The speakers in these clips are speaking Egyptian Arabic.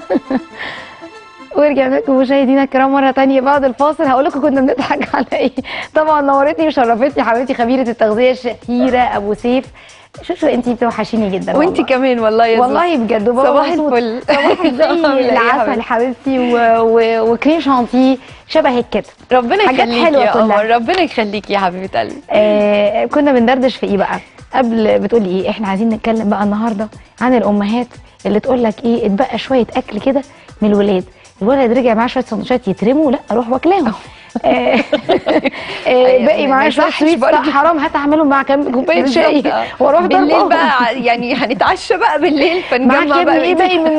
ورجعنا لكم مشاهدينا الكرام مره تانية بعد الفاصل هقول لكم كنا بنضحك على ايه طبعا نورتني وشرفتني حبيبتي خبيره التغذيه الشهيره ابو سيف شوشو انت بتوحشيني جدا وانت والله. كمان والله يا زوز. والله بجد وبابا صباح مبسوط. الفل. صباحك زي عاملة ايه يا العسل حبيبتي؟ حبيبتي و... و... وكريم شانتيه شبهك كده ربنا حاجات يخليكي حلوة يا كلها. قمر ربنا يخليكي يا حبيبه قلبي آه كنا بندردش في ايه بقى قبل بتقولي ايه احنا عايزين نتكلم بقى النهارده عن الامهات اللي تقول لك ايه اتبقى شويه اكل كده من الولاد الولد رجع معاه شويه سندوتشات يترموا لا اروح واكلاهم آه، آه، أيوة، باقي ما معاه شويه يصحش سويت لا برضه. حرام هات اعملهم مع كام كوبايه شاي بالظبط، آه. واروح بالليل ضربهم. بقى يعني هنتعشى بقى بالليل فنجمع معاك يا ابني بقى ايه باقي من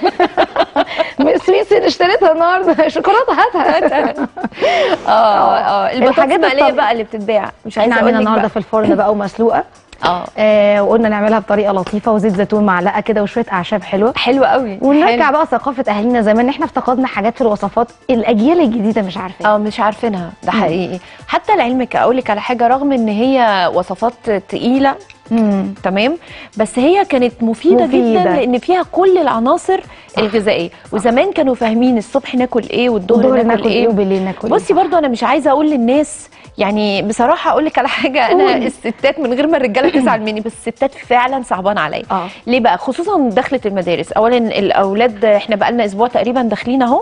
من السويتس اللي اشتريتها النهارده شوكولاته هاتها اه اه البطاطس الحاجات المقليه الطب- بقى اللي بتتباع مش احنا عايزه اقول عاملينها لك النهارده بقى في الفرن بقى ومسلوقه اه آه وقلنا نعملها بطريقه لطيفه وزيت زيتون معلقه كده وشويه اعشاب حلوه حلوه قوي ونرجع حلو. بقى ثقافه اهالينا زمان احنا افتقدنا حاجات في الوصفات الاجيال الجديده مش عارفه اه مش عارفينها ده حقيقي حتى لعلمك اقول لك على حاجه رغم ان هي وصفات تقيله امم تمام بس هي كانت مفيده, مفيدة. جدا لان فيها كل العناصر الغذائيه وزمان كانوا فاهمين الصبح ناكل ايه والظهر الظهر ناكل, ناكل ايه ايه وبالليل ناكل بصي برضو انا مش عايزه اقول للناس يعني بصراحه اقول لك على حاجه انا قولي. الستات من غير ما الرجاله تزعل مني بس الستات فعلا صعبان عليا اه ليه بقى خصوصا دخلت المدارس اولا الاولاد احنا بقى لنا اسبوع تقريبا داخلين اهو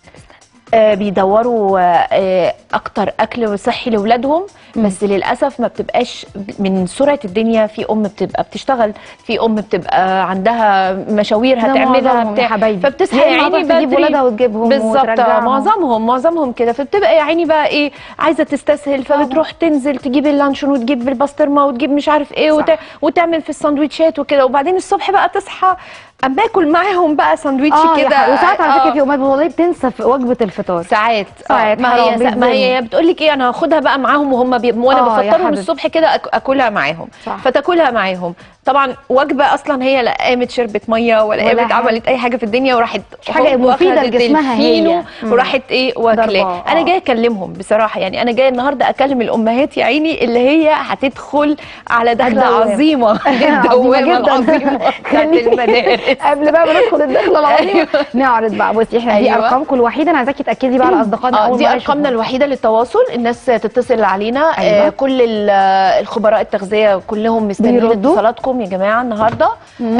آه بيدوروا آه آه، اكتر اكل صحي لاولادهم بس للاسف ما بتبقاش من سرعه الدنيا في ام بتبقى بتشتغل في ام بتبقى عندها مشاوير ده هتعملها معظمهم يا بتاع حبايبي فبتصحى يا يا إما عيني هتروح تجيب بدري ولادها وتجيبهم بالظبط آه، وترجعهم. معظمهم معظمهم كده فبتبقى يا عيني بقى ايه عايزه تستسهل فبتروح تنزل تجيب اللانشون وتجيب البسطرمه وتجيب مش عارف ايه وت... صح. وتعمل في الساندوتشات وكده وبعدين الصبح بقى تصحى اما اكل معاهم بقى ساندوتش اه يا كده حبيبي. وساعات على فكره آه. في امهات والله بتنسى في وجبه الفطار ساعات ساعات، آه، ما حرام، هي ما بيتزنوا. هي بتقول لك ايه انا هاخدها بقى معاهم وهم بي... وانا آه، يا بفطرهم حبيبتي. الصبح كده أك... اكلها معاهم صح. فتاكلها معاهم طبعا وجبه اصلا هي لا قامت شربت ميه ولا ولا قامت حاجة. عملت اي حاجه في الدنيا وراحت حاجة هوب مفيدة واخدت لجسمها هي. الفينو مم. وراحت ايه واكلاه ضربة، انا آه. جايه اكلمهم بصراحه يعني انا جايه النهارده اكلم الامهات يا عيني اللي هي هتدخل على دخله الدوامة. عظيمه عظيمة الدوامه جداً. العظيمه بتاعت خليني- المدارس قبل بقى ما ندخل الدخله العظيمه أيوة. نعرض بقى بصي احنا دي أيوة. ارقامكم الوحيده انا عايزاكي تاكدي بقى على اصدقائنا اه اول دي مرة ارقامنا يشوفونا. الوحيده للتواصل الناس تتصل علينا أيوة. آه كل ال- الخبراء التغذيه كلهم مستنيين بيردوا؟ اتصالاتكم يا جماعه النهارده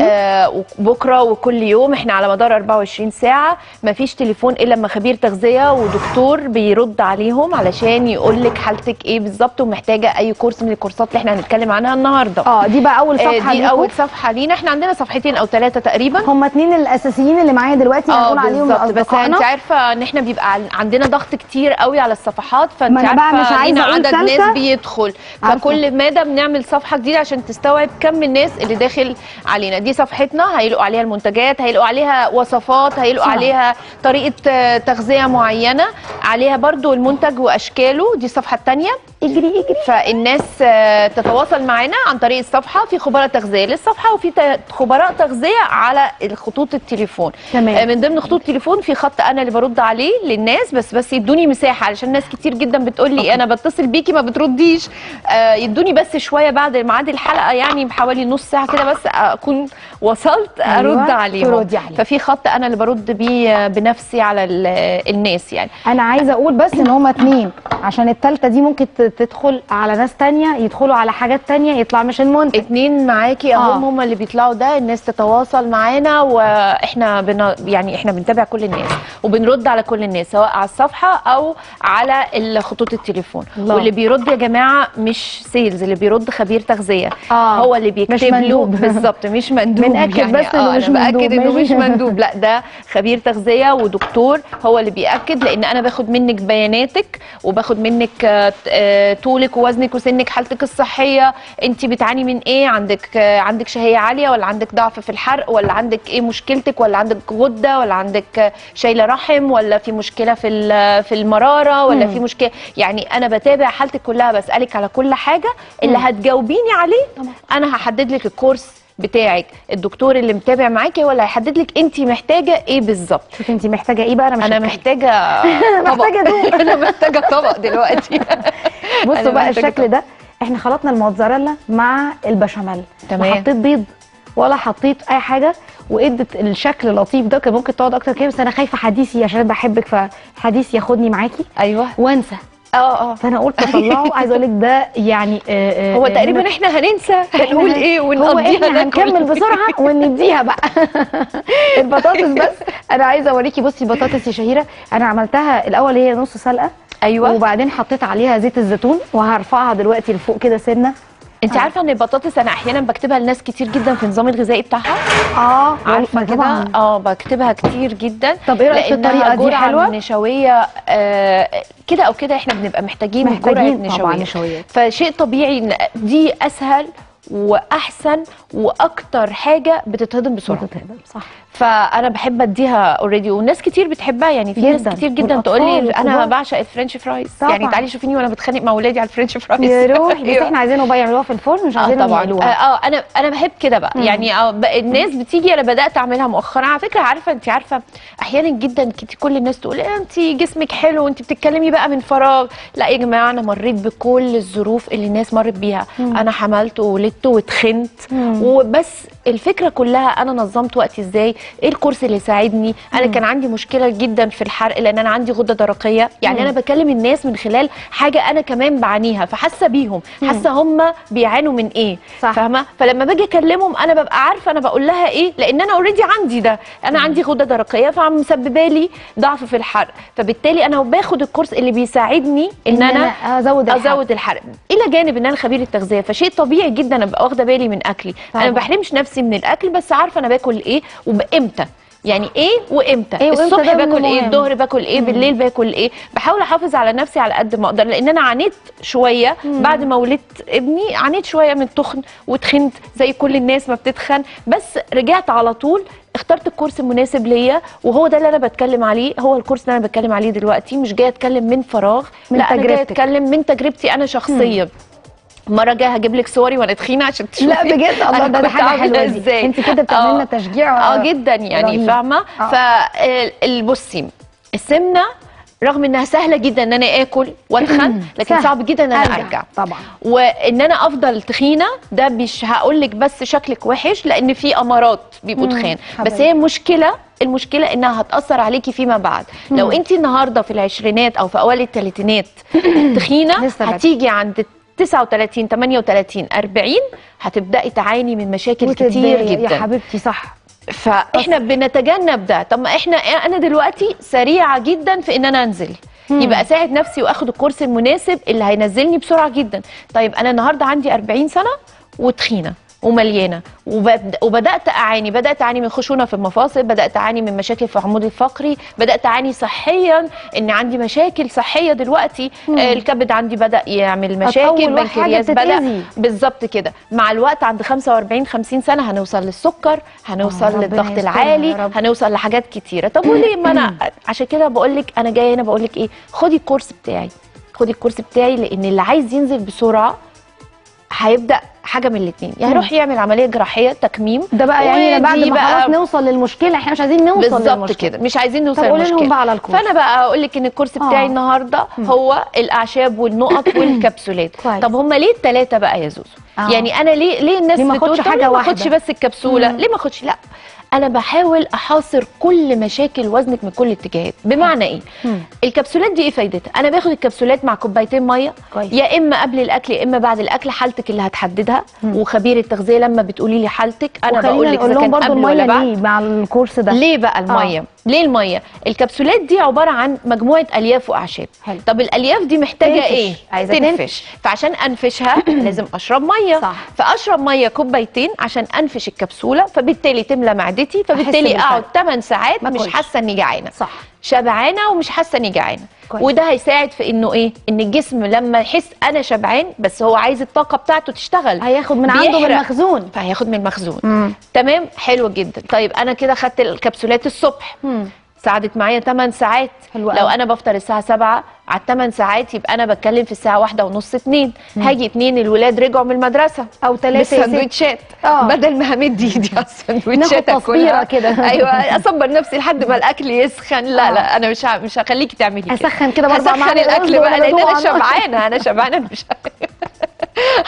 آه وبكره وكل يوم احنا على مدار 24 ساعه ما فيش تليفون الا لما خبير تغذيه ودكتور بيرد عليهم علشان يقول لك حالتك ايه بالظبط ومحتاجه اي كورس من الكورسات اللي احنا هنتكلم عنها النهارده اه دي بقى اول آه صفحه دي ليكم. اول صفحه لينا احنا عندنا صفحتين او ثلاثه تقريبا هم اتنين الاساسيين اللي معايا دلوقتي اه هنقول عليهم بالظبط بس انت لاصدقائنا عارفه ان احنا بيبقى عن- عندنا ضغط كتير قوي على الصفحات فانت ما أنا بقى عارفه مش عايزة لينا أقول عدد ثالثة. ناس بيدخل عارفة. فكل مادة بنعمل صفحه جديده عشان تستوعب كم الناس اللي داخل علينا دي صفحتنا هيلقوا عليها المنتجات هيلقوا عليها وصفات هيلقوا صح. عليها طريقه آه، تغذيه معينه عليها برضو المنتج واشكاله دي الصفحه الثانيه اجري اجري فالناس آه، تتواصل معنا عن طريق الصفحه في خبراء تغذيه للصفحه وفي ت- خبراء تغذيه على خطوط التليفون تمام. آه، من ضمن خطوط التليفون في خط انا اللي برد عليه للناس بس بس يدوني مساحه علشان ناس كتير جدا بتقول لي انا بتصل بيكي ما بترديش آه، يدوني بس شويه بعد ميعاد الحلقه يعني بحوالي نص ساعه كده بس اكون وصلت أيوة، ارد عليهم تردي عليهم. ففي خط انا اللي برد بيه آه، بنفسي على ال- الناس يعني انا عايزه اقول بس ان هما اتنين عشان التالتة دي ممكن ت- تدخل على ناس تانية يدخلوا على حاجات تانية يطلع مش المنتج اتنين معاكي آه. اهم هم اللي بيطلعوا ده الناس تتواصل معانا واحنا بن... يعني احنا بنتابع كل الناس وبنرد على كل الناس سواء على الصفحه او على ال- خطوط التليفون الله. واللي بيرد يا جماعه مش سيلز اللي بيرد خبير تغذيه آه. هو اللي بيكتب مش له مندوب. بالظبط مش مندوب بنأكد يعني بس إنه آه مش أنا مندوب، باكد انه ماشي. مش مندوب لا ده خبير تغذيه ودكتور هو اللي بياكد لان انا باخد منك بياناتك وباخد منك آه، آه، طولك ووزنك وسنك حالتك الصحيه انت بتعاني من ايه عندك آه، عندك شهيه عاليه ولا عندك ضعف في الحرق ولا عندك ايه مشكلتك ولا عندك غده ولا عندك آه، شايله رحم ولا في مشكله في ال- في المراره ولا في مشكله يعني انا بتابع حالتك كلها بسالك على كل حاجه اللي هتجاوبيني عليه انا هحدد لك الكورس بتاعك الدكتور اللي متابع معاكي هو اللي هيحدد لك انت محتاجه ايه بالظبط شوفي انت محتاجه ايه بقى انا مش انا هتكلم. محتاجه طبق محتاجة دوق. انا محتاجه طبق دلوقتي بصوا أنا بقى محتاجة الشكل ده احنا خلطنا الموتزاريلا مع البشاميل تمام. وحطيت بيض ولا حطيت اي حاجه وادت الشكل اللطيف ده كان ممكن تقعد اكتر كده بس انا خايفه حديثي عشان أنا بحبك فحديثي ياخدني معاكي ايوه وانسى اه اه فانا قلت اطلعه عايزه اقول لك ده يعني آه، آه، هو آه، تقريبا احنا هننسى هنقول ايه هو ونقضيها احنا ده هنكمل كله. بسرعه ونديها بقى البطاطس بس انا عايزه اوريكي بصي البطاطس يا شهيره انا عملتها الاول هي نص سلقه ايوه وبعدين حطيت عليها زيت الزيتون وهرفعها دلوقتي لفوق كده سنه انت عارفه ان البطاطس انا احيانا بكتبها لناس كتير جدا في النظام الغذائي بتاعها اه عارفه كده طبعا اه بكتبها كتير جدا طب إيه رأيك في لأنها الطريقة دي جرعة حلوة؟ نشويه آه كده او كده احنا بنبقى محتاجين جرعه محتاجين طبعا نشويه نشويات فشيء طبيعي ان دي اسهل واحسن واكتر حاجه بتتهضم بسرعه بتتهضم، صح فانا بحب اديها اوريدي وناس كتير بتحبها يعني في ناس جداً. كتير جدا تقول والأطفال لي انا والكبار. بعشق الفرنش فرايز طبعاً. يعني تعالي شوفيني وانا بتخانق مع اولادي على الفرنش فرايز يا روحي بس أيوة. احنا عايزينهم بقى يعملوها في الفرن مش اه عايزينهم طبعا اه يقلوها آه، انا انا بحب كده بقى يعني آه ب- الناس بتيجي انا بدات اعملها مؤخرا على فكره عارفه انت عارفه احيانا جدا كت- كل الناس تقول إيه انت جسمك حلو وانت بتتكلمي بقى من فراغ لا يا جماعه انا مريت بكل الظروف اللي الناس مرت بيها انا حملت وولدت وتخنت وبس الفكره كلها انا نظمت وقتي ازاي ايه الكورس اللي ساعدني انا كان عندي مشكله جدا في الحرق لان انا عندي غده درقيه يعني انا بكلم الناس من خلال حاجه انا كمان بعانيها فحاسه بيهم حاسه هم بيعانوا من ايه صح. فاهمه فلما باجي اكلمهم انا ببقى عارفه انا بقول لها ايه لان انا اوريدي عندي ده انا عندي غده درقيه فعم مسببه لي ضعف في الحرق فبالتالي انا باخد الكورس اللي بيساعدني ان, إن انا أنا أزود الحرق. ازود الحرق الى جانب ان انا خبير التغذيه فشيء طبيعي جدا ابقى واخده بالي من اكلي طبعا. انا ما بحرمش نفسي من الاكل بس عارفه انا باكل ايه وبامتى يعني ايه وامتى إيه وإمتى الصبح ده من باكل ايه المهم. الظهر باكل ايه بالليل باكل ايه بحاول احافظ على نفسي على قد ما اقدر لان انا عانيت شويه بعد ما ولدت ابني عانيت شويه من تخن وتخنت زي كل الناس ما بتتخن بس رجعت على طول اخترت الكورس المناسب ليا وهو ده اللي انا بتكلم عليه هو الكورس اللي انا بتكلم عليه دلوقتي مش جايه اتكلم من فراغ من لا انا جايه تجربتك. اتكلم من تجربتي انا شخصيا مره جايه هجيب لك صوري وانا تخينه عشان تشوفي لا بجد الله أنا ده, ده كنت حاجه عاملة حلوه دي ازاي انت كده بتعملي لنا آه. تشجيع اه جدا يعني رهيب. فاهمه آه. فالبصي السمنه رغم انها سهله جدا ان انا اكل واتخن لكن سهل. صعب جدا ان انا ارجع طبعا وان انا افضل تخينه ده مش هقول لك بس شكلك وحش لان في امارات بيبقوا مم. تخان حبايبي. بس هي المشكله المشكله انها هتاثر عليكي فيما بعد لو انت النهارده في العشرينات او في اوائل الثلاثينات تخينه لسه بدري. هتيجي عند 39 38 40 هتبداي تعاني من مشاكل كتير وتتضايق جدا يا حبيبتي صح فاحنا بنتجنب ده طب ما احنا انا دلوقتي سريعه جدا في ان انا انزل يبقى اساعد نفسي واخد الكورس المناسب اللي هينزلني بسرعه جدا طيب انا النهارده عندي 40 سنه وتخينه ومليانه وبد- وبدات اعاني بدات اعاني من خشونه في المفاصل بدات اعاني من مشاكل في عمودي الفقري بدات اعاني صحيا ان عندي مشاكل صحيه دلوقتي آه، الكبد عندي بدا يعمل مشاكل أطول وحاجة بنكرياس بتتأذي. بدا بالظبط كده مع الوقت عند 45 50 سنه هنوصل للسكر هنوصل ربنا للضغط يسترها العالي يا رب. هنوصل لحاجات كتيره طب وليه ما انا عشان كده بقول لك انا جايه هنا بقول لك ايه خدي الكورس بتاعي خدي الكورس بتاعي لان اللي عايز ينزل بسرعه هيبدا حاجه من الاثنين يا هيروح يعمل عمليه جراحيه تكميم ده بقى يعني بعد ودي ما بقى خلاص نوصل للمشكله احنا مش عايزين نوصل بالظبط للمشكله كده مش عايزين نوصل طب قولي لهم للمشكله بقى على الكورس. فانا بقى اقول لك ان الكورس بتاعي آه. النهارده هو الاعشاب والنقط والكبسولات كويس. طب هم ليه الثلاثه بقى يا زوزو آه. يعني انا ليه ليه الناس ليه ما بتقول أخدش طب حاجة ليه ما واحدة؟ اخدش بس الكبسوله ليه ما اخدش لا انا بحاول احاصر كل مشاكل وزنك من كل الاتجاهات بمعنى ايه مم. الكبسولات دي ايه فايدتها انا باخد الكبسولات مع كوبايتين ميه كويس. يا اما قبل الاكل يا اما بعد الاكل حالتك اللي هتحددها وخبير التغذيه لما بتقولي لي حالتك انا بقول وخلينا لك نقول اذا لهم كان برضو قبل ولا الميه بعد ليه مع الكورس ده ليه بقى الميه؟ آه. ليه الميه؟ الكبسولات دي عباره عن مجموعه الياف واعشاب. حلو. طب الالياف دي محتاجه تنفش. ايه؟ عايزة تنفش. فعشان انفشها لازم اشرب ميه. صح. فاشرب ميه كوبايتين عشان انفش الكبسوله فبالتالي تملى معدتي فبالتالي بالفرق. اقعد 8 ساعات ما مش أكلش. حاسه اني جعانه. صح شبعانه ومش حاسه اني جعانه. كويس. وده هيساعد في انه ايه؟ ان الجسم لما يحس انا شبعان بس هو عايز الطاقه بتاعته تشتغل هياخد من عنده من بيحرق. المخزون فهياخد من المخزون مم. تمام حلو جدا طيب انا كده خدت الكبسولات الصبح مم. ساعدت معايا 8 ساعات حلو لو قوي. انا بفطر الساعه 7 على 8 ساعات يبقى انا بتكلم في الساعه واحدة ونص 2 هاجي 2 الولاد رجعوا من المدرسه او ثلاثه بالسندوتشات آه. بدل ما همد ايدي على السندوتشات ناخد تصبيرة أكلها. كده. ايوه اصبر نفسي لحد ما الاكل يسخن لا آه. لا انا مش ه- مش هخليكي تعملي كده اسخن كده برضه هسخن معانا الاكل رز بقى لان ولا انا جوع. شبعانه انا شبعانه أنا مش هاخد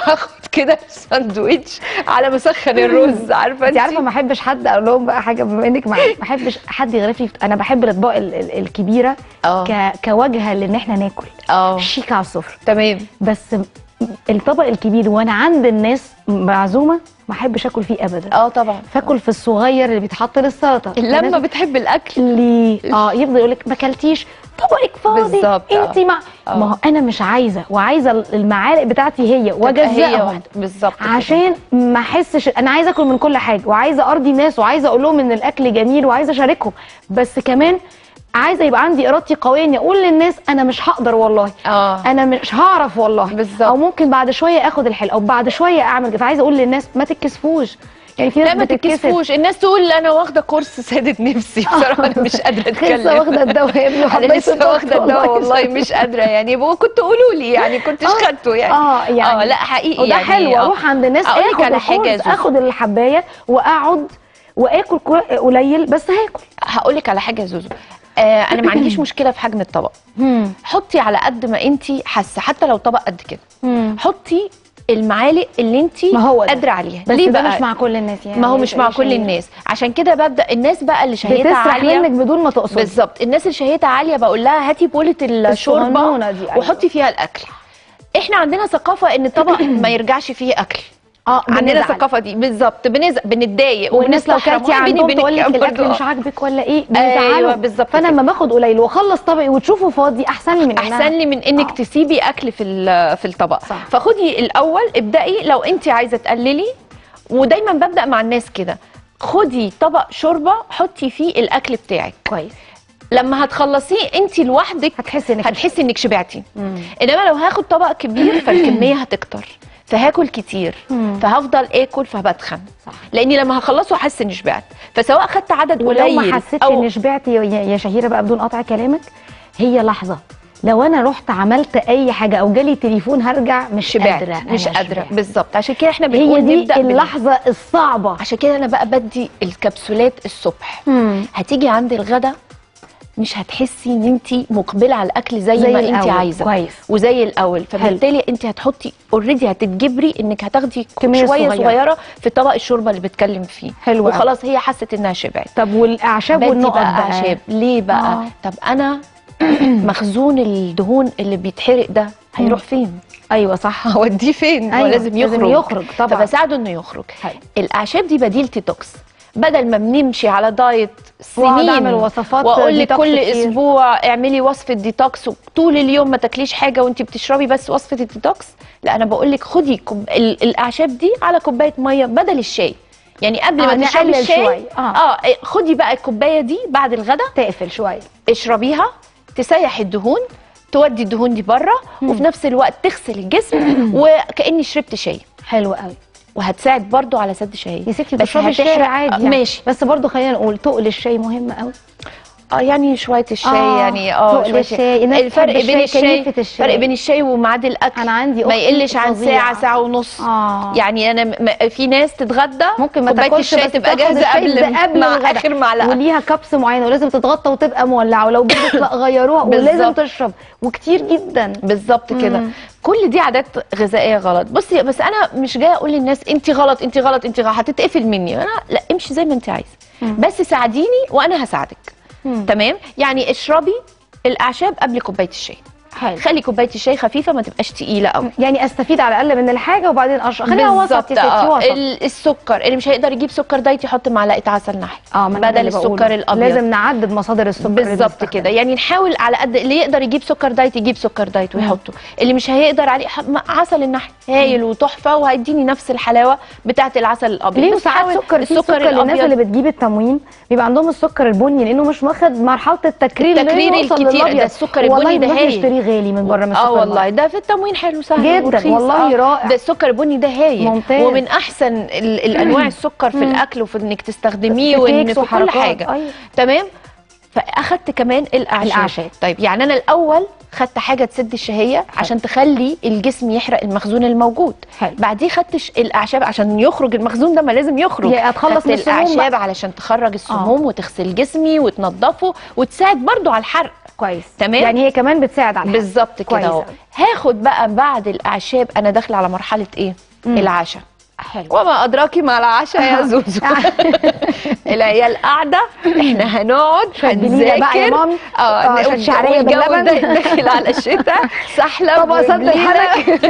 كده ساندويتش على مسخن الرز عارفه انت عارفه ما احبش حد اقول لهم بقى حاجه بما انك معايا ما احبش حد يغرف لي انا بحب الاطباق ال- ال- الكبيره اه. ك... كوجهه لان احنا ناكل اه شيك على السفره تمام بس الطبق الكبير وانا عند الناس معزومه ما احبش اكل فيه ابدا اه طبعا فاكل في الصغير اللي بيتحط للسلطه لما الناس بتحب الاكل ليه اه يفضل يقول لك ما اكلتيش طبقك فاضي بالظبط، اه. انت مع اه. ما هو انا مش عايزه وعايزه المعالق بتاعتي هي تبقى هي واجزأهم واحدة. بالظبط كده. عشان ما احسش انا عايزه اكل من كل حاجه وعايزه ارضي الناس وعايزه اقول لهم ان الاكل جميل وعايزه اشاركهم بس كمان عايزه يبقى عندي ارادتي قويه اني اقول للناس انا مش هقدر والله اه انا مش هعرف والله بالظبط. او ممكن بعد شويه اخد الحل او بعد شويه اعمل كده. فعايزه اقول للناس ما تتكسفوش يعني في ناس لا ما بتتكسف. تتكسفوش الناس تقول انا واخده كورس ساده نفسي بصراحه انا مش قادره اتكلم لسه واخده الدواء يا ابني انا وحبيت لسه الضغط واخده الدواء والله مش قادره يعني بقى كنت قولوا لي يعني كنتش آه. خدته يعني اه يعني اه لا حقيقي وده يعني حلو آه. اروح عند الناس أقول لك اخد على حاجة يا الكورس، زوزو. اخد الحبايه واقعد واكل كو- قليل بس هاكل هقول لك على حاجه يا زوزو آه انا ما عنديش مشكله في حجم الطبق حطي على قد ما انت حاسه حتى لو طبق قد كده حطي المعالق اللي انت ما هو ده. قادره عليها بس ليه ده بقى مش مع كل الناس يعني ما هو مش مع كل شهية. الناس عشان كده ببدا الناس بقى اللي شهيتها بتسرح عاليه منك بدون ما تقصد بالظبط الناس اللي شهيتها عاليه بقول لها هاتي بوله الشوربه الصغنونة دي، أيوة. وحطي فيها الاكل احنا عندنا ثقافه ان الطبق ما يرجعش فيه اكل اه عندنا بنزعل. الثقافه دي بالظبط بنزق بنتضايق والناس لو وبنستحرم. كلتي وأنا بيني عندهم وبينك تقول لك برضه الاكل آه. مش عاجبك ولا ايه أيوة، بيزعلوا بالظبط فانا كده. لما باخد قليل واخلص طبقي وتشوفه فاضي احسن لي من إنها- احسن لي من انك آه. تسيبي اكل في ال- في الطبق صح. فخدي الاول ابدأي لو انت عايزه تقللي ودايما ببدأ مع الناس كده خدي طبق شوربه حطي فيه الاكل بتاعك كويس لما هتخلصيه انت لوحدك هتحسي انك هتحسي انك شبعتي مم. انما لو هاخد طبق كبير فالكميه هتكتر فهاكل كتير مم. فهفضل اكل فبتخن صح. لاني لما هخلصه هحس اني شبعت فسواء خدت عدد ولو قليل ما حسيتش او اني شبعت يا يا شهيره بقى بدون قطع كلامك هي لحظه لو انا رحت عملت اي حاجه او جالي تليفون هرجع مش شبعت قادره مش أنا قادره شبعت. بالظبط عشان كده احنا هي بنقول دي نبدا بال- اللحظه الصعبه عشان كده انا بقى بدي الكبسولات الصبح مم. هتيجي عند الغدا مش هتحسي ان انت مقبله على الاكل زي, زي ما انت الأول. عايزه كويس. وزي الاول فبالتالي انت هتحطي اوريدي هتتجبري انك هتاخدي كمية شويه صغيرة. صغيره في طبق الشوربه اللي بتكلم فيه حلو أوي. وخلاص هي حست انها شبعت طب والاعشاب بدي والنقط بقى بقى اعشاب ليه بقى آه. طب انا مخزون الدهون اللي بيتحرق ده هيروح فين ايوه صح هوديه فين هو أيوة، لازم يخرج لازم يخرج طبعاً. فبساعده انه يخرج حلو. الاعشاب دي بديل ديتوكس بدل ما بنمشي على دايت وأقعد سنين أعمل وصفات واقول لك ديتوكس كل كتير. اسبوع اعملي وصفه ديتوكس وطول اليوم ما تاكليش حاجه وانت بتشربي بس وصفه الديتوكس لا انا بقول لك خدي كوب... ال- الاعشاب دي على كوبايه ميه بدل الشاي يعني قبل آه، ما تشربي نقلل الشاي شوية. آه. اه خدي بقى الكوبايه دي بعد الغدا تقفل شويه اشربيها تسيح الدهون تودي الدهون دي بره وفي نفس الوقت تغسل الجسم وكاني شربت شاي حلو قوي وهتساعد برضو على سد شهيه يا ستي بس تشربي الشاي هتحرق- عادي آه، يعني. ماشي بس برضو خلينا نقول تقل الشاي مهم قوي اه يعني شويه الشاي آه، يعني اه تقل شويه الشاي. الناس الفرق بتحب بين الشاي، الشاي كنيفة الشاي. الفرق بين الشاي وميعاد الاكل انا عندي ما أختي يقلش عن فظيعة. ساعه ساعه ونص اه يعني انا م- في ناس تتغدى ممكن ما كوبايه تاكلش الشاي بس تبقى تاخد جاهزه الشاي قبل ده قبل مع الغدا. اخر معلقه وليها كبس معينه ولازم تتغطى وتبقى مولعه ولو بدت لا غيروها ولازم بالظبط. تشرب وكتير جدا بالظبط كده مم. كل دي عادات غذائيه غلط بصي بس انا مش جايه اقول للناس انت غلط انت غلط انت غلط هتتقفل مني انا لا امشي زي ما انت عايزه بس ساعديني وانا هساعدك مم. تمام يعني اشربي الاعشاب قبل كوبايه الشاي حلو خلي كوبايه الشاي خفيفه ما تبقاش تقيله قوي يعني استفيد على الاقل من الحاجه وبعدين اشرب خليها وسط يا بالظبط ستي اه وسط ال- السكر اللي مش هيقدر يجيب سكر دايت يحط معلقه عسل نحل اه ما أنا ده بدل اللي بقوله. السكر الابيض لازم نعدد مصادر السكر اللي بالظبط بنستخدمها. كده يعني نحاول على قد اللي يقدر يجيب سكر دايت يجيب سكر دايت ويحطه اللي مش هيقدر عليه ح- م- عسل النحل هايل وتحفه وهيديني نفس الحلاوه بتاعه العسل الابيض ليه بس وساعات حاول سكر في سكر للناس اللي بتجيب التموين بيبقى عندهم السكر البني لانه مش واخد مرحله التكرير اللي التكرير يوصل الكتير، للأبيض. ده السكر والله البني ده بنروح هايل. نشتريه غالي من بره من اه السوبر والله ماركت. ده في التموين حلو سهل جداً، ورخيص. والله آه. رائع. ده السكر البني ده هايل ممتاز. ومن احسن ال- الانواع السكر في الاكل وفي انك تستخدميه في وان كيكس في كل وحركات. حاجه أيوة. تمام فاخدت كمان الاعشاب الأعشاب. طيب يعني انا الاول خدت حاجه تسد الشهيه عشان تخلي الجسم يحرق المخزون الموجود حلو. بعديه خدت ش- الاعشاب عشان يخرج المخزون ده ما لازم يخرج يا أتخلص خدت من السموم الاعشاب بقى. علشان تخرج السموم وتغسل جسمي وتنضفه وتساعد برضو على الحرق كويس تمام. يعني هي كمان بتساعد على الحرق. بالظبط كويس كده اهو أوي. هاخد بقى بعد الاعشاب انا داخله على مرحله ايه العشاء حلو وما ادراكي ما العشاء يا زوزو العيال قاعده احنا هنقعد شوية بليلة بقى يا هنذاكر مامي. آه، شوية شعرية والجو باللبن. دا- داخل على الشتاء سحلب طبق سد وبليلة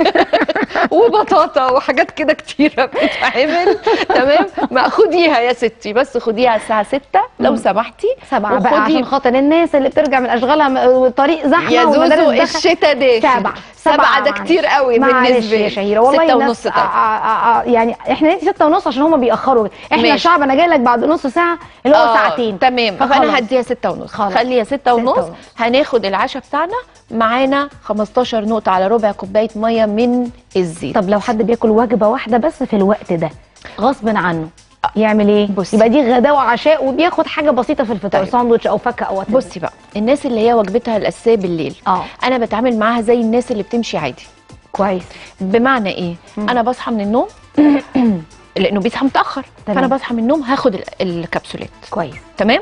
وبطاطا وحاجات كده كتيره بتتعمل تمام ما خديها يا ستي بس خديها الساعه 6 لو سمحتي سبعة بقى وخدي- عشان خاطر الناس اللي بترجع من اشغالها م- والطريق زحمه يا والمدارس زوزو داخل. الشتاء داخل سبعة سبعة ده معلش. كتير قوي معلش بالنسبه يا لي شهيرة والله ستة الناس ونص آه طيب آه آه يعني احنا ندي ستة ونص عشان هما بيأخروا احنا ماشي. الشعب انا جاي لك بعد نص ساعة اللي هو آه، ساعتين تمام فخلاص. فانا هديها ستة ونص خلاص. خليها ستة ستة ونص ونص. هناخد العشاء بتاعنا معانا 15 نقطة على ربع كوباية مية من الزيت طب لو حد بياكل وجبة واحدة بس في الوقت ده غصب عنه يعمل ايه؟ بصي. يبقى دي غدا وعشاء وبياخد حاجة بسيطة في الفطار طيب. ساندوتش او فكة او whatever. بصي بقى الناس اللي هي وجبتها الأساسية بالليل اه أنا بتعامل معاها زي الناس اللي بتمشي عادي كويس بمعنى إيه؟ أنا بصحى من النوم لأنه بيصحى متأخر تمام. فأنا بصحى من النوم هاخد ال- الكبسولات كويس تمام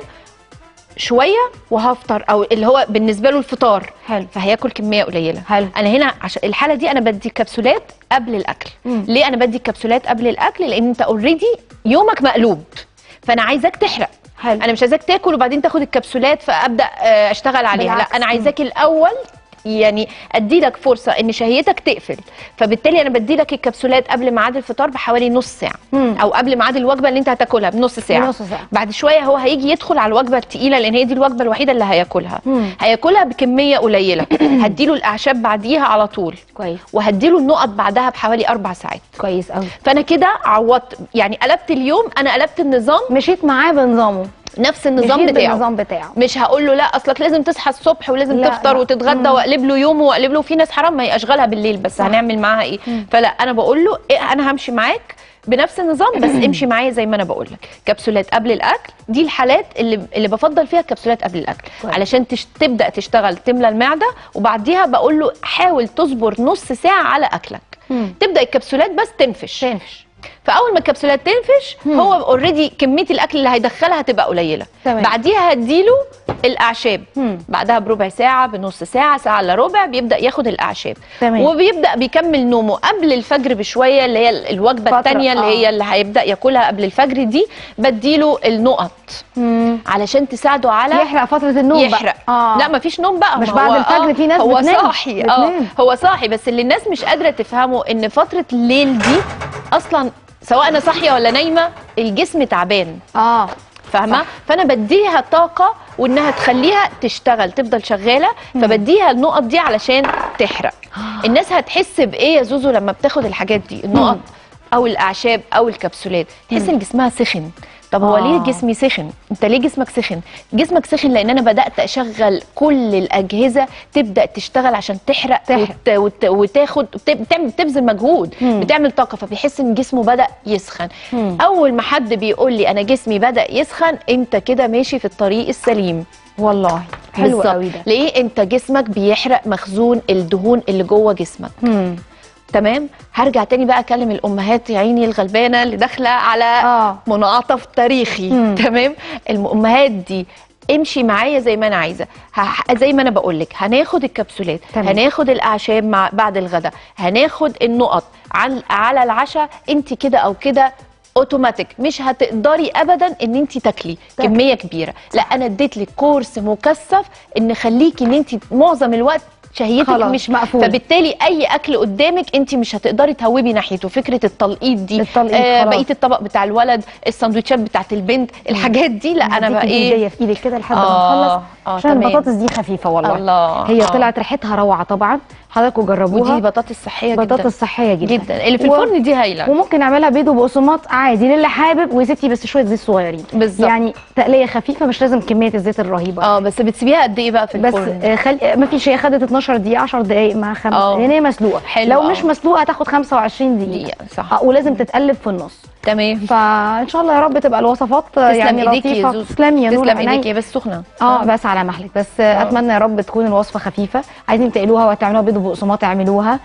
شويه وهفطر او اللي هو بالنسبه له الفطار حلو. فهياكل كميه قليله حلو. انا هنا عشان الحاله دي انا بدي كبسولات قبل الاكل مم. ليه انا بدي كبسولات قبل الاكل لان انت اوريدي يومك مقلوب فانا عايزاك تحرق حلو. انا مش عايزاك تاكل وبعدين تاخد الكبسولات فابدا آه، اشتغل عليها بالعكس. لا انا عايزاك الاول يعني ادي لك فرصه ان شهيتك تقفل فبالتالي انا بدي لك الكبسولات قبل ميعاد الفطار بحوالي نص ساعه مم. او قبل ميعاد الوجبه اللي انت هتاكلها بنص ساعه بنص ساعة. بعد شويه هو هيجي يدخل على الوجبه الثقيله لان هي دي الوجبه الوحيده اللي هياكلها مم. هياكلها بكميه قليله هديله الاعشاب بعديها على طول كويس وهديله النقط بعدها بحوالي اربع ساعات كويس قوي فانا كده عوضت يعني قلبت اليوم انا قلبت النظام مشيت معاه بنظامه نفس النظام مشيت بتاعه بالنظام بتاعه مش هقول له لا اصلك لازم تصحى الصبح ولازم لا، تفطر لا. وتتغدى مم. واقلب له يومه واقلب له في ناس حرام ما هي اشغالها بالليل بس صح. هنعمل معاها ايه فلا انا بقول له إيه انا همشي معاك بنفس النظام بس امشي معايا زي ما انا بقول لك كبسولات قبل الاكل دي الحالات اللي اللي بفضل فيها كبسولات قبل الاكل كويس. علشان تش... تبدا تشتغل تملى المعده وبعديها بقول له حاول تصبر نص ساعه على اكلك مم. تبدا الكبسولات بس تنفش تنفش فاول ما الكبسولات تنفش مم. هو اوريدي كميه الاكل اللي هيدخلها هتبقى قليله تمام. بعديها هديله الاعشاب مم. بعدها بربع ساعه بنص ساعه ساعه الا ربع بيبدا ياخد الاعشاب تمام. وبيبدا بيكمل نومه قبل الفجر بشويه اللي هي الوجبه فترة، الثانيه اللي آه. هي اللي هيبدا ياكلها قبل الفجر دي بديله النقط مم. علشان تساعده على يحرق فترة النوم يحرق بقى آه. لا مفيش نوم بقى مش ما بعد هو الفجر في ناس هو بتنام. صاحي اه بتنام. هو صاحي بس اللي الناس مش قادره تفهمه ان فتره الليل دي اصلا سواء انا صاحيه ولا نايمه الجسم تعبان اه فاهمه صح. فانا بديها طاقه وانها تخليها تشتغل تفضل شغاله فبديها النقط دي علشان تحرق الناس هتحس بايه يا زوزو لما بتاخد الحاجات دي النقط او الاعشاب او الكبسولات تحس ان جسمها سخن طب هو آه. ليه جسمي سخن انت ليه جسمك سخن جسمك سخن لان انا بدات اشغل كل الاجهزه تبدا تشتغل عشان تحرق, تحرق. وت... وت... وتاخد بت- بتعمل بتبذل مجهود مم. بتعمل طاقه فبيحس ان جسمه بدا يسخن مم. اول ما حد بيقول لي انا جسمي بدا يسخن انت كده ماشي في الطريق السليم والله حلو بالظبط. قوي ده ليه انت جسمك بيحرق مخزون الدهون اللي جوه جسمك مم. تمام هرجع تاني بقى اكلم الامهات يا عيني الغلبانه اللي داخله على اه منعطف تاريخي مم. تمام الامهات دي امشي معايا زي ما انا عايزه ه- زي ما انا بقول لك هناخد الكبسولات تمام. هناخد الاعشاب مع بعد الغداء هناخد النقط على على العشاء انت كده او كده اوتوماتيك مش هتقدري ابدا ان انت تاكلي تاكلي. كميه كبيره لا انا اديت لك كورس مكثف ان خليكي ان انت معظم الوقت شهيتك خلاص، مش مقفول. فبالتالي اي اكل قدامك انت مش هتقدري تهوبي ناحيته فكره التلقيط دي التلقيط، آه خلاص. بقيه الطبق بتاع الولد السندوتشات بتاعت البنت الحاجات دي لا انا بقى هديكي ايه هدية في ايدك كده لحد ما آه، نخلص آه، عشان تمام. البطاطس دي خفيفة والله الله هي آه. طلعت ريحتها روعة طبعا حضراتكم جربوها ودي بطاطس صحيه جدا بطاطس صحية جدا جدا اللي في و- الفرن دي هايله وممكن نعملها بيض وبقسماط عادي للي حابب ويا ستي بس شويه زيت صغيرين بالظبط. يعني تقليه خفيفه مش لازم كميه الزيت الرهيبه اه بس بتسيبيها قد ايه بقى في بس الفرن آه، خل... ما فيش هي خدت 12 دقيقه 10 دقائق مع خمس آه. يعني هي مسلوقه حلو، لو آه. مش مسلوقه هتاخد 25 دقيقه دقيقة، صح. آه ولازم تتقلب في النص تمام فان شاء الله يا رب تبقى الوصفات آه، تسلم يعني ايديكي يا لطيفه زوزو تسلمي يا نور تسلم عيني. ايديكي بس سخنه اه بس على مهلك بس آه. اتمنى يا رب تكون الوصفه خفيفه عايزين تقلوها وتعملوها بيض وبقسماط اعملوها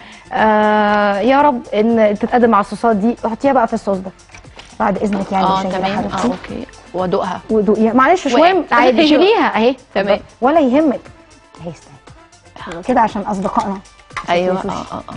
آه يا رب ان تتقدم مع الصوصات دي حطيها بقى في الصوص ده بعد اذنك يعني اه شايفة تمام اه حبيبتي اوكي وادوقها ودوقيها معلش مش وقعت. مهم عادي أيوة. شيليها اهي تمام. ولا يهمك اهي استنى كده عشان اصدقائنا ايوه شوفي اه وشي. اه اه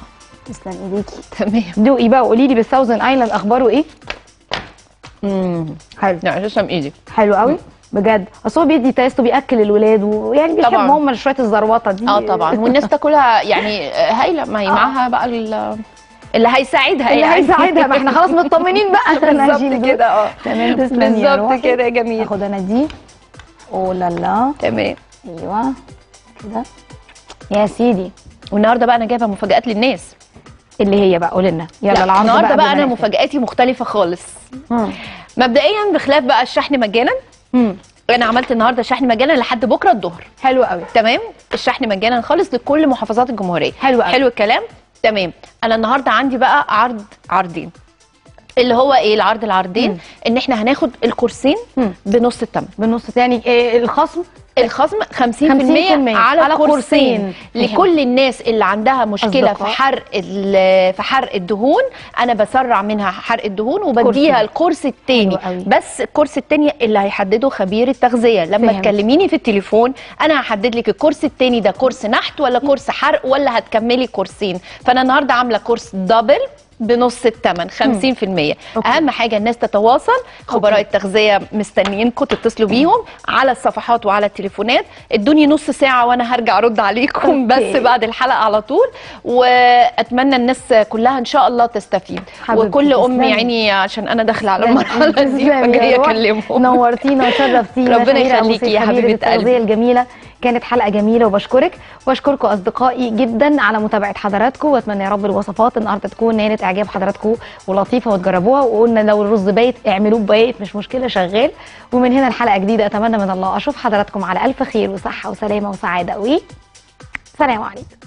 تسلم ايديكي تمام دوقي بقى وقولي لي بالثاوزن ايلاند اخباره ايه امم حلو لا تسلم ايدي حلو قوي بجد اصل هو بيدي تيست وبياكل الولاد ويعني بيحب طبعاً. هم شويه الزروطه دي اه طبعا والناس تاكلها يعني هايله ما هي معاها بقى ال- اللي هيساعدها اللي يعني. هيساعدها ما احنا خلاص مطمنين بقى أنا هشيل بالظبط دول. كده اه تمام تسلمي يا بالظبط روحي. كده يا جميل اخد انا دي اوه لا لا تمام ايوه كده يا سيدي والنهارده بقى انا جايبه مفاجآت للناس اللي هي بقى قولي لنا يلا لا، العرض النهارده قبل بقى ما انا نقفل. مفاجآتي مختلفه خالص مم. مبدئيا بخلاف بقى الشحن مجانا مم. انا عملت النهارده شحن مجانا لحد بكره الظهر حلو قوي تمام الشحن مجانا خالص لكل محافظات الجمهوريه حلو قوي. حلو الكلام تمام انا النهارده عندي بقى عرض عرضين اللي هو ايه العرض العرضين مم. ان احنا هناخد الكورسين مم. بنص الثمن بالنص يعني إيه الخصم الخصم 50%, 50% على, على على كورسين. كورسين لكل الناس اللي عندها مشكله أصدقاء. في حرق ال- في حرق الدهون انا بسرع منها حرق الدهون كورسين. وبديها الكورس التاني حلو قوي. بس الكورس التاني اللي هيحدده خبير التغذيه لما فهمت. تكلميني في التليفون انا هحدد لك الكورس التاني ده كورس نحت ولا كورس حرق ولا هتكملي كورسين فانا النهارده عامله كورس دبل بنص الثمن 50% أوكي. اهم حاجه الناس تتواصل خبراء التغذيه مستنيينكم تتصلوا بيهم على الصفحات وعلى التليفونات ادوني نص ساعه وانا هرجع ارد عليكم أوكي. بس بعد الحلقه على طول واتمنى الناس كلها ان شاء الله تستفيد حبيبتي، وكل ام تسلمي. يعني عشان انا داخله على المرحله دي تسلمي يا فجايه روح. اكلمهم نورتينا وشرفتينا ربنا شهيرة أبو يخليكي سيف يا خبيرة حبيبة التغذية قلبي. الجميلة كانت حلقة جميلة وبشكرك واشكركم اصدقائي جدا على متابعة حضراتكم واتمنى يا رب الوصفات النهارده تكون نالت اعجاب حضراتكم ولطيفة وتجربوها وقلنا لو الرز بايت اعملوه بايت مش مشكلة شغال ومن هنا الحلقة جديدة اتمنى من الله اشوف حضراتكم على الف خير وصحة وسلامة وسعادة و سلام عليكم